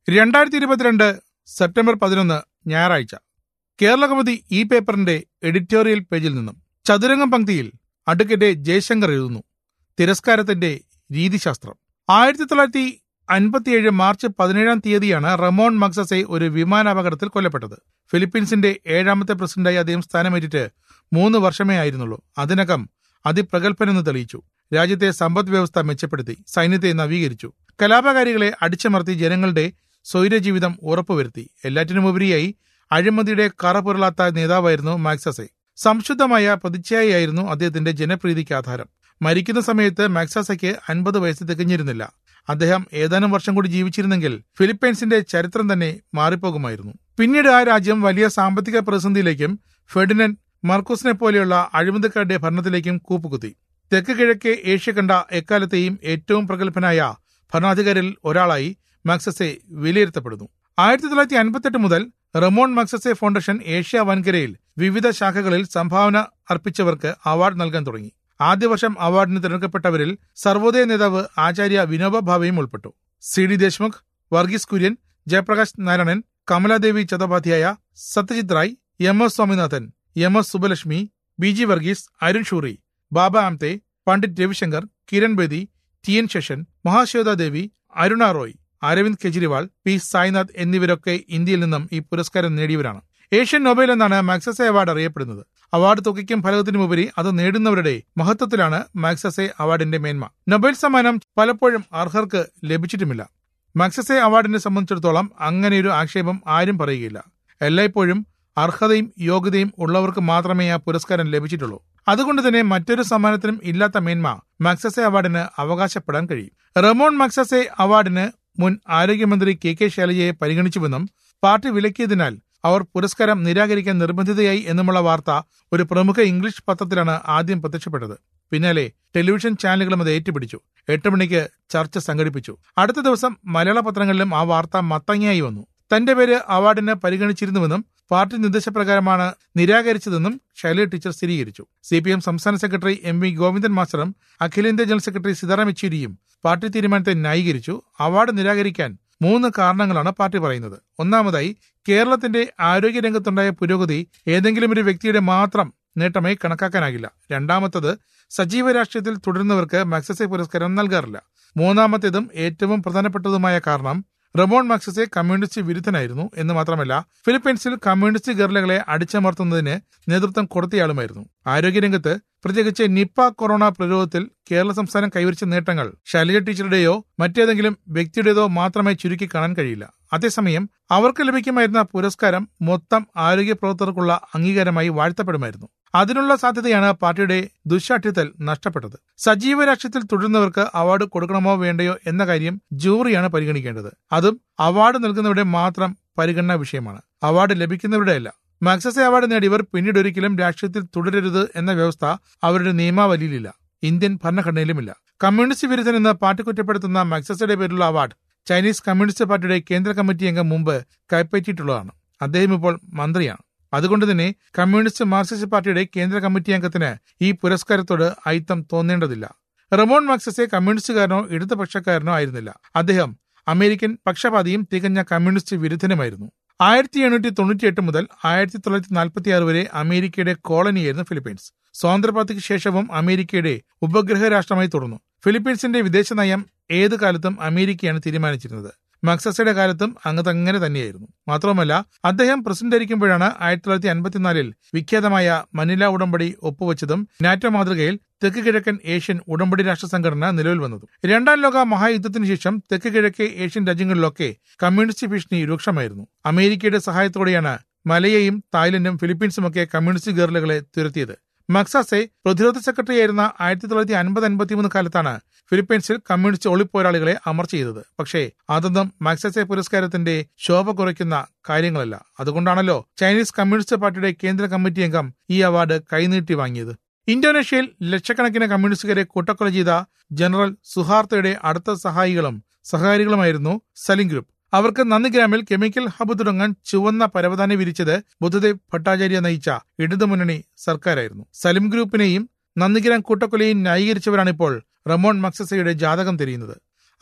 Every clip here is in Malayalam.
രണ്ടായിരത്തി ഇരുപത്തിരണ്ട് സെപ്റ്റംബർ പതിനൊന്ന് ഞായറാഴ്ച കേരള കൗമുദി ഈ പേപ്പറിന്റെ എഡിറ്റോറിയൽ പേജിൽ നിന്നും ചതുരംഗം പങ്ക്തിയിൽ അഡ്വക്കേറ്റ് ജയശങ്കർ എഴുതുന്നു തിരസ്കാരത്തിന്റെ രീതിശാസ്ത്രം ആയിരത്തി തൊള്ളായിരത്തി അൻപത്തിയേഴ് മാർച്ച് പതിനേഴാം തീയതിയാണ് റമോൺ മക്സസെ ഒരു വിമാനാപകടത്തിൽ കൊല്ലപ്പെട്ടത് ഫിലിപ്പീൻസിന്റെ ഏഴാമത്തെ പ്രസിഡന്റായി അദ്ദേഹം സ്ഥാനമേറ്റിട്ട് മൂന്ന് വർഷമേ ആയിരുന്നുള്ളൂ അതിനകം അതിപ്രഗത്ഭനെന്ന് തെളിയിച്ചു രാജ്യത്തെ സമ്പദ് വ്യവസ്ഥ മെച്ചപ്പെടുത്തി സൈന്യത്തെ നവീകരിച്ചു കലാപകാരികളെ അടിച്ചമർത്തി ജനങ്ങളുടെ സ്വൈരജീവിതം ഉറപ്പുവരുത്തി എല്ലാറ്റിനുമുപരിയായി അഴിമതിയുടെ കറപുരളാത്ത നേതാവായിരുന്നു മാക്സസെ സംശുദ്ധമായ പ്രതിച്ഛായയായിരുന്നു അദ്ദേഹത്തിന്റെ ജനപ്രീതിക്ക് ആധാരം മരിക്കുന്ന സമയത്ത് മാക്സാസയ്ക്ക് അൻപത് വയസ്സ് തികഞ്ഞിരുന്നില്ല അദ്ദേഹം ഏതാനും വർഷം കൂടി ജീവിച്ചിരുന്നെങ്കിൽ ഫിലിപ്പൈൻസിന്റെ ചരിത്രം തന്നെ മാറിപ്പോകുമായിരുന്നു പിന്നീട് ആ രാജ്യം വലിയ സാമ്പത്തിക പ്രതിസന്ധിയിലേക്കും ഫെഡിനൻ മർക്കോസിനെ പോലെയുള്ള അഴിമതിക്കാരുടെ ഭരണത്തിലേക്കും കൂപ്പുകുത്തി തെക്ക് കിഴക്കേ ഏഷ്യ കണ്ട എക്കാലത്തെയും ഏറ്റവും പ്രഗത്ഭനായ ഭരണാധികാരിൽ ഒരാളായി മാക്സസെ വിലയിരുത്തപ്പെടുന്നു ആയിരത്തി തൊള്ളായിരത്തി അൻപത്തെട്ട് മുതൽ റമോൺ മക്സസെ ഫൗണ്ടേഷൻ ഏഷ്യ വൻകരയിൽ വിവിധ ശാഖകളിൽ സംഭാവന അർപ്പിച്ചവർക്ക് അവാർഡ് നൽകാൻ തുടങ്ങി ആദ്യ വർഷം അവാർഡിന് തിരഞ്ഞെടുക്കപ്പെട്ടവരിൽ സർവോദയ നേതാവ് ആചാര്യ വിനോബ ഭാവയും ഉൾപ്പെട്ടു C D Deshmukh Varghese Kurien Jayaprakash Narayanan Kamaladevi Chattopadhyay Satyajit Ray M S Swaminathan M S Subbulakshmi B G Verghese Arun Shourie Baba Amte Pandit Ravi Shankar Kiran Bedi T N Seshan Mahasweta Devi Aruna Roy Arvind Kejriwal P Sainath എന്നിവരൊക്കെ ഇന്ത്യയിൽ നിന്നും ഈ പുരസ്കാരം നേടിയവരാണ് ഏഷ്യൻ നൊബേൽ എന്നാണ് മാക്സസെ അവാർഡ് അറിയപ്പെടുന്നത് അവാർഡ് തുകയ്ക്കും ഫലകത്തിനുമുപരി അത് നേടുന്നവരുടെ മഹത്വത്തിലാണ് മാക്സസെ അവാർഡിന്റെ മേന്മ നൊബേൽ സമ്മാനം പലപ്പോഴും അർഹർക്ക് ലഭിച്ചിട്ടുമില്ല മാക്സസെ അവാർഡിനെ സംബന്ധിച്ചിടത്തോളം അങ്ങനെയൊരു ആക്ഷേപം ആരും പറയുകയില്ല എല്ലായ്പ്പോഴും അർഹതയും യോഗ്യതയും ഉള്ളവർക്ക് മാത്രമേ ആ പുരസ്കാരം ലഭിച്ചിട്ടുള്ളൂ അതുകൊണ്ട് തന്നെ മറ്റൊരു സമ്മാനത്തിനും ഇല്ലാത്ത മേന്മ മാക്സസെ അവാർഡിന് അവകാശപ്പെടാൻ കഴിയും റമോൺ മാക്സസെ അവാർഡിന് മുൻ ആരോഗ്യമന്ത്രി കെ കെ ശൈലജയെ പരിഗണിച്ചുവെന്നും പാർട്ടി വിലക്കിയതിനാൽ അവർ പുരസ്കാരം നിരാകരിക്കാൻ നിർബന്ധിതയായി എന്നുമുള്ള വാർത്ത ഒരു പ്രമുഖ ഇംഗ്ലീഷ് പത്രത്തിലാണ് ആദ്യം പ്രത്യക്ഷപ്പെട്ടത് പിന്നാലെ ടെലിവിഷൻ ചാനലുകളും അത് ഏറ്റുപിടിച്ചു എട്ട് മണിക്ക് ചർച്ച സംഘടിപ്പിച്ചു അടുത്ത ദിവസം മലയാള പത്രങ്ങളിലും ആ വാർത്ത മത്തങ്ങയായി വന്നു തന്റെ പേര് അവാർഡിന് പരിഗണിച്ചിരുന്നുവെന്നും പാർട്ടി നിർദ്ദേശപ്രകാരമാണ് നിരാകരിച്ചതെന്നും ശൈലജ ടീച്ചർ സ്ഥിരീകരിച്ചു സി പി എം സംസ്ഥാന സെക്രട്ടറി എം വി ഗോവിന്ദൻ മാസ്റ്ററും അഖിലേന്ത്യാ ജനറൽ സെക്രട്ടറി സീതാറാം യെച്ചൂരിയും പാർട്ടി തീരുമാനത്തെ ന്യായീകരിച്ചു അവാർഡ് നിരാകരിക്കാൻ മൂന്ന് കാരണങ്ങളാണ് പാർട്ടി പറയുന്നത് ഒന്നാമതായി കേരളത്തിന്റെ ആരോഗ്യരംഗത്തുണ്ടായ പുരോഗതി ഏതെങ്കിലും ഒരു വ്യക്തിയുടെ മാത്രം നേട്ടമായി കണക്കാക്കാനാകില്ല രണ്ടാമത്തത് സജീവ രാഷ്ട്രീയത്തിൽ തുടരുന്നവർക്ക് മാക്സസെ പുരസ്കാരം നൽകാറില്ല മൂന്നാമത്തേതും ഏറ്റവും പ്രധാനപ്പെട്ടതുമായ കാരണം റമോൺ മാക്സസെ കമ്മ്യൂണിസ്റ്റ് വിരുദ്ധനായിരുന്നു എന്ന് മാത്രമല്ല ഫിലിപ്പീൻസിൽ കമ്മ്യൂണിസ്റ്റ് ഗർലകളെ അടിച്ചമർത്തുന്നതിന് നേതൃത്വം കൊടുത്തയാളുമായിരുന്നു ആരോഗ്യരംഗത്ത് പ്രത്യേകിച്ച് നിപ്പ കൊറോണ പ്രതിരോധത്തിൽ കേരള സംസ്ഥാനം കൈവരിച്ച നേട്ടങ്ങൾ ശൈലജ ടീച്ചറുടെയോ മറ്റേതെങ്കിലും വ്യക്തിയുടേതോ മാത്രമായി ചുരുക്കി കാണാൻ കഴിയില്ല അതേസമയം അവർക്ക് ലഭിക്കുമായിരുന്ന പുരസ്കാരം മൊത്തം ആരോഗ്യ പ്രവർത്തകർക്കുള്ള അംഗീകാരമായി വാഴ്ത്തപ്പെടുമായിരുന്നു അതിനുള്ള സാധ്യതയാണ് പാർട്ടിയുടെ ദുശാഠ്യത്തിൽ നഷ്ടപ്പെട്ടത് സജീവ രാഷ്ട്രീയത്തിൽ തുടരുന്നവർക്ക് അവാർഡ് കൊടുക്കണമോ വേണ്ടയോ എന്ന കാര്യം ജൂറിയാണ് പരിഗണിക്കേണ്ടത് അതും അവാർഡ് നൽകുന്നവരുടെ മാത്രം പരിഗണനാ വിഷയമാണ് അവാർഡ് ലഭിക്കുന്നവരുടെ അല്ല മാക്സസെ അവാർഡ് നേടിയവർ പിന്നീട് ഒരിക്കലും രാഷ്ട്രീയത്തിൽ തുടരരുത് എന്ന വ്യവസ്ഥ അവരുടെ നിയമാവലിയിലില്ല ഇന്ത്യൻ ഭരണഘടനയിലുമില്ല കമ്മ്യൂണിസ്റ്റ് വിരുദ്ധൻ എന്ന് പാർട്ടി കുറ്റപ്പെടുത്തുന്ന മാക്സസയുടെ പേരിലുള്ള അവാർഡ് ചൈനീസ് കമ്മ്യൂണിസ്റ്റ് പാർട്ടിയുടെ കേന്ദ്ര കമ്മിറ്റി അംഗം മുമ്പ് കൈപ്പറ്റിയിട്ടുള്ളതാണ് അദ്ദേഹം ഇപ്പോൾ മന്ത്രിയാണ് അതുകൊണ്ട് തന്നെ കമ്മ്യൂണിസ്റ്റ് മാർക്സിസ്റ്റ് പാർട്ടിയുടെ കേന്ദ്ര കമ്മിറ്റി അംഗത്തിന് ഈ പുരസ്കാരത്തോട് അയിത്തം തോന്നേണ്ടതില്ല റമോൺ മാക്സസെ കമ്മ്യൂണിസ്റ്റുകാരനോ ഇടതുപക്ഷക്കാരനോ ആയിരുന്നില്ല അദ്ദേഹം അമേരിക്കൻ പക്ഷപാതിയും തികഞ്ഞ കമ്മ്യൂണിസ്റ്റ് വിരുദ്ധനുമായിരുന്നു ആയിരത്തി എണ്ണൂറ്റി തൊണ്ണൂറ്റിയെട്ട് മുതൽ ആയിരത്തി തൊള്ളായിരത്തി നാൽപ്പത്തി ആറ് വരെ അമേരിക്കയുടെ കോളനിയായിരുന്നു ഫിലിപ്പീൻസ് സ്വാതന്ത്ര്യപ്രാപ്തിക്ക് ശേഷവും അമേരിക്കയുടെ ഉപഗ്രഹ രാഷ്ട്രമായി തുടർന്നു ഫിലിപ്പീൻസിന്റെ വിദേശ നയം ഏത് കാലത്തും അമേരിക്കയാണ് തീരുമാനിച്ചിരുന്നത് മക്സസയുടെ കാലത്തും അങ്ങ് അങ്ങനെ തന്നെയായിരുന്നു മാത്രവുമല്ല അദ്ദേഹം പ്രസിഡന്റ് ആയിരിക്കുമ്പോഴാണ് ആയിരത്തി തൊള്ളായിരത്തി അൻപത്തിനാലിൽ വിഖ്യാതമായ മനില ഉടമ്പടി ഒപ്പുവെച്ചതും നാറ്റോ മാതൃകയിൽ തെക്ക് കിഴക്കൻ ഏഷ്യൻ ഉടമ്പടി രാഷ്ട്ര സംഘടന നിലവിൽ വന്നതും രണ്ടാം ലോക മഹായുദ്ധത്തിന് ശേഷം തെക്ക് കിഴക്കേ ഏഷ്യൻ രാജ്യങ്ങളിലൊക്കെ കമ്മ്യൂണിസ്റ്റ് ഭീഷണി രൂക്ഷമായിരുന്നു അമേരിക്കയുടെ സഹായത്തോടെയാണ് മലയയും തായ്ലൻഡും ഫിലിപ്പീൻസുമൊക്കെ കമ്മ്യൂണിസ്റ്റ് ഗേർലുകളെ തുരത്തിയത് മക്സാസെ പ്രതിരോധ സെക്രട്ടറി ആയിരുന്ന ആയിരത്തി തൊള്ളായിരത്തി അൻപത് അൻപത്തിമൂന്ന് കാലത്താണ് ഫിലിപ്പീൻസിൽ കമ്മ്യൂണിസ്റ്റ് ഒളിപ്പോരാളികളെ അമർ ചെയ്തത് പക്ഷേ അതൊന്നും മാക്സസെ പുരസ്കാരത്തിന്റെ ശോഭ കുറയ്ക്കുന്ന കാര്യങ്ങളല്ല അതുകൊണ്ടാണല്ലോ ചൈനീസ് കമ്മ്യൂണിസ്റ്റ് പാർട്ടിയുടെ കേന്ദ്ര കമ്മിറ്റി അംഗം ഈ അവാർഡ് കൈനീട്ടി വാങ്ങിയത് ഇന്തോനേഷ്യയിൽ ലക്ഷക്കണക്കിന് കമ്മ്യൂണിസ്റ്റുകാരെ കൂട്ടക്കൊല ചെയ്ത ജനറൽ സുഹാർത്തയുടെ അടുത്ത സഹായികളും സഹകാരികളുമായിരുന്നു സലിം ഗ്രൂപ്പ് അവർക്ക് നന്ദിഗ്രാമിൽ കെമിക്കൽ ഹബ് തുടങ്ങാൻ ചുവന്ന പരവതാനി വിരിച്ചത് ബുദ്ധദേവ് ഭട്ടാചാര്യ നയിച്ച ഇടതുമുന്നണി സർക്കാരായിരുന്നു സലിം ഗ്രൂപ്പിനെയും നന്ദിഗ്രാം കൂട്ടക്കൊലയും ന്യായീകരിച്ചവരാണിപ്പോൾ റമോൺ മക്സസയുടെ ജാതകം തിരിയുന്നത്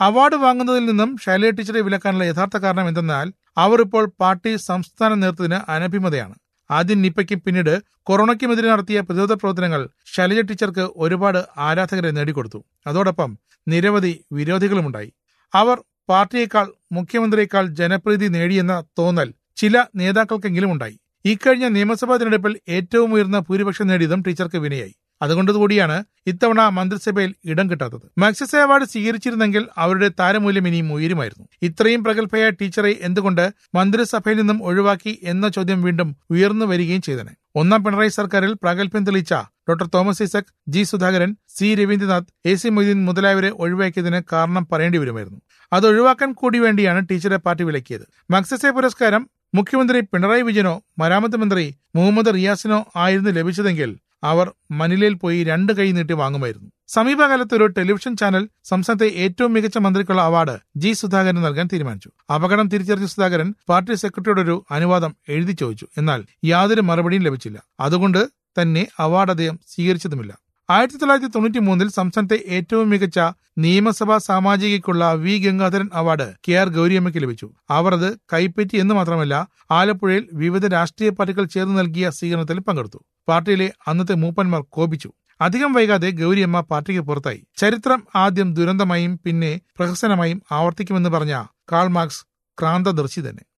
അവാർഡ് വാങ്ങുന്നതിൽ നിന്നും ശൈലജ ടീച്ചറെ വിലക്കാനുള്ള യഥാർത്ഥ കാരണം എന്തെന്നാൽ അവർ ഇപ്പോൾ പാർട്ടി സംസ്ഥാന നേതൃത്വത്തിന് അനഭിമതയാണ് ആദ്യം നിപ്പയ്ക്കും പിന്നീട് കൊറോണയ്ക്കുമെതിരെ നടത്തിയ പ്രതിരോധ പ്രവർത്തനങ്ങൾ ശൈലജ ടീച്ചർക്ക് ഒരുപാട് ആരാധകരെ നേടിക്കൊടുത്തു അതോടൊപ്പം നിരവധി വിരോധികളുമുണ്ടായി അവർ പാർട്ടിയേക്കാൾ മുഖ്യമന്ത്രിയേക്കാൾ ജനപ്രീതി നേടിയെന്ന തോന്നൽ ചില നേതാക്കൾക്കെങ്കിലും ഉണ്ടായി ഇക്കഴിഞ്ഞ നിയമസഭാ തിരഞ്ഞെടുപ്പിൽ ഏറ്റവും ഉയർന്ന ഭൂരിപക്ഷം നേടിയതും ടീച്ചർക്ക് വിനയായി അതുകൊണ്ടുകൂടിയാണ് ഇത്തവണ മന്ത്രിസഭയിൽ ഇടം കിട്ടാത്തത് മാക്സസെ അവാർഡ് സ്വീകരിച്ചിരുന്നെങ്കിൽ അവരുടെ താരമൂല്യം ഇനിയും ഉയരുമായിരുന്നു ഇത്രയും പ്രഗത്ഭയായ ടീച്ചറെ എന്തുകൊണ്ട് മന്ത്രിസഭയിൽ നിന്നും ഒഴിവാക്കി എന്ന ചോദ്യം വീണ്ടും ഉയർന്നു വരികയും ചെയ്തനെ ഒന്നാം പിണറായി സർക്കാരിൽ പ്രാഗൽഭ്യം തെളിയിച്ച doctor Thomas Isaac G Sudhakaran C Raveendranath A C Moideen മുതലായവരെ ഒഴിവാക്കിയതിന് കാരണം പറയേണ്ടി വരുമായിരുന്നു അത് ഒഴിവാക്കാൻ കൂടി വേണ്ടിയാണ് ടീച്ചറെ പാർട്ടി വിലക്കിയത് മക്സസെ പുരസ്കാരം മുഖ്യമന്ത്രി പിണറായി വിജയനോ മരാമത്ത് മന്ത്രി മുഹമ്മദ് റിയാസിനോ ആയിരുന്നു ലഭിച്ചതെങ്കിൽ അവർ മനിലയിൽ പോയി രണ്ട് കൈ നീട്ടി വാങ്ങുമായിരുന്നു സമീപകാലത്ത് ഒരു ടെലിവിഷൻ ചാനൽ സംസ്ഥാനത്തെ ഏറ്റവും മികച്ച മന്ത്രിക്കുള്ള അവാർഡ് ജി സുധാകരന് നൽകാൻ തീരുമാനിച്ചു അപകടം തിരിച്ചറിഞ്ഞ സുധാകരൻ പാർട്ടി സെക്രട്ടറിയോട് ഒരു അനുവാദം എഴുതി ചോദിച്ചു എന്നാൽ യാതൊരു മറുപടിയും ലഭിച്ചില്ല അതുകൊണ്ട് തന്നെ അവാർഡ് അദ്ദേഹം സ്വീകരിച്ചതുമില്ല ആയിരത്തി തൊള്ളായിരത്തി തൊണ്ണൂറ്റി മൂന്നിൽ സംസ്ഥാനത്തെ ഏറ്റവും മികച്ച നിയമസഭാ സാമാജികയ്ക്കുള്ള V Gangadharan award K R ഗൗരിയമ്മയ്ക്ക് ലഭിച്ചു അവർ അത് കൈപ്പറ്റി എന്ന് മാത്രമല്ല ആലപ്പുഴയിൽ വിവിധ രാഷ്ട്രീയ പാർട്ടികൾ ചേർന്ന് നൽകിയ സ്വീകരണത്തിൽ പങ്കെടുത്തു പാർട്ടിയിലെ അന്നത്തെ മൂപ്പന്മാർ കോപിച്ചു അധികം വൈകാതെ ഗൗരിയമ്മ പാർട്ടിക്ക് പുറത്തായി ചരിത്രം ആദ്യം ദുരന്തമായും പിന്നെ പ്രഹസനമായും ആവർത്തിക്കുമെന്ന് പറഞ്ഞ കാൾ മാർക്സ് ക്രാന്തദർശി തന്നെ